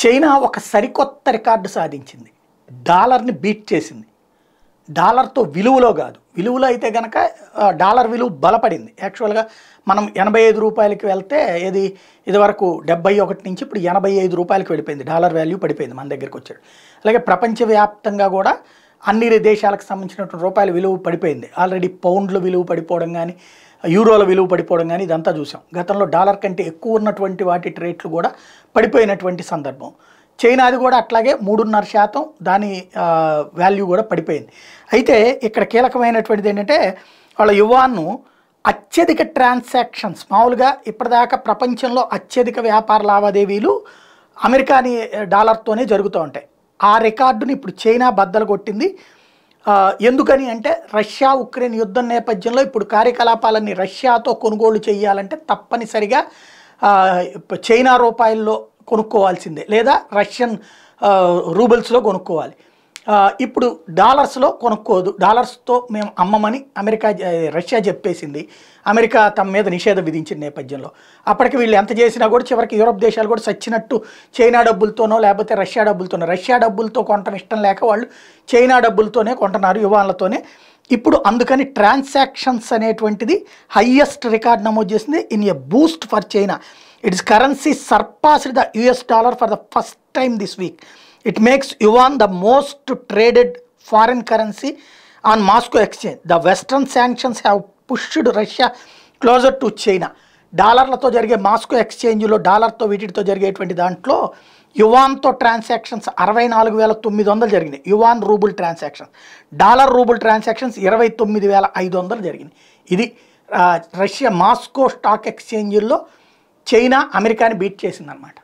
China ఒక సరికొత్త record సాధించింది డాలర్ని బీట్ చేసింది డాలర్తో విలువలో కాదు విలువలో అయితే కనుక ఆ, డాలర్ విలువ బలపడింది యాక్చువల్గా మనం ఎనభై ఐదు రూపాయలకి వెళ్తే ఇది ఇదివరకు డెబ్బై ఒకటి నుంచి ఇప్పుడు ఎనభై ఐదు రూపాయలకి వెళ్ళిపోయింది డాలర్ వాల్యూ పడిపోయింది మన దగ్గరికి వచ్చాడు అలాగే ప్రపంచవ్యాప్తంగా కూడా అన్ని దేశాలకు సంబంధించినటువంటి రూపాయల విలువ పడిపోయింది ఆల్రెడీ పౌండ్ల విలువ పడిపోవడం కానీ యూరోల విలువ పడిపోవడం కానీ ఇదంతా చూసాం గతంలో డాలర్ కంటే ఎక్కువ ఉన్నటువంటి వాటి రేట్లు కూడా పడిపోయినటువంటి సందర్భం చైనాది కూడా అట్లాగే మూడున్నర శాతం దాని వాల్యూ కూడా పడిపోయింది అయితే ఇక్కడ కీలకమైనటువంటిది ఏంటంటే వాళ్ళ యువాన్ను అత్యధిక ట్రాన్సాక్షన్స్ మామూలుగా ఇప్పటిదాకా ప్రపంచంలో అత్యధిక వ్యాపార లావాదేవీలు అమెరికాని డాలర్తోనే జరుగుతూ ఉంటాయి ఆ రికార్డుని ఇప్పుడు చైనా బద్దలు కొట్టింది ఆ, ఎందుకని అంటే రష్యా ఉక్రెయిన్ యుద్ధం నేపథ్యంలో ఇప్పుడు కార్యకలాపాలన్నీ రష్యాతో కొనుగోలు చేయాలంటే తప్పనిసరిగా ఆ, చైనా రూపాయల్లో కొనుక్కోవాల్సిందే లేదా రష్యన్ ఆ, రూబల్స్లో కొనుక్కోవాలి ఆ, ఇప్పుడు డాలర్స్లో కొనుక్కోదు డాలర్స్తో మేము అమ్మమని అమెరికా జ- రష్యా చెప్పేసింది అమెరికా తమ మీద నిషేధం విధించిన నేపథ్యంలో అప్పటికి వీళ్ళు ఎంత చేసినా కూడా చివరికి యూరప్ దేశాలు కూడా సచ్చినట్టు చైనా డబ్బులతోనో లేకపోతే రష్యా డబ్బులతోనో రష్యా డబ్బులతో కొనటం ఇష్టం లేక వాళ్ళు చైనా డబ్బులతోనే కొంటున్నారు యువాన్లతోనే ఇప్పుడు అందుకని ట్రాన్సాక్షన్స్ అనేటువంటిది హయ్యెస్ట్ రికార్డ్ నమోదు చేసింది in a boost for China its currency surpassed the US dollar for the first time this week it makes yuan the most traded foreign currency on Moscow exchange the western sanctions have pushed Russia closer to China డాలర్లతో జరిగే Moscow ఎక్స్చేంజ్లో డాలర్తో వీటితో జరిగేటువంటి దాంట్లో యువాన్తో transactions అరవై నాలుగు వేల తొమ్మిది వందలు జరిగినాయి yuan rouble transactions dollar rouble transactions ఇరవై తొమ్మిది వేల ఐదు వందలు జరిగినాయి ఇది ఆ, రష్యా మాస్కో స్టాక్ ఎక్స్చేంజ్లో చైనా అమెరికాని బీట్ చేసిందనమాట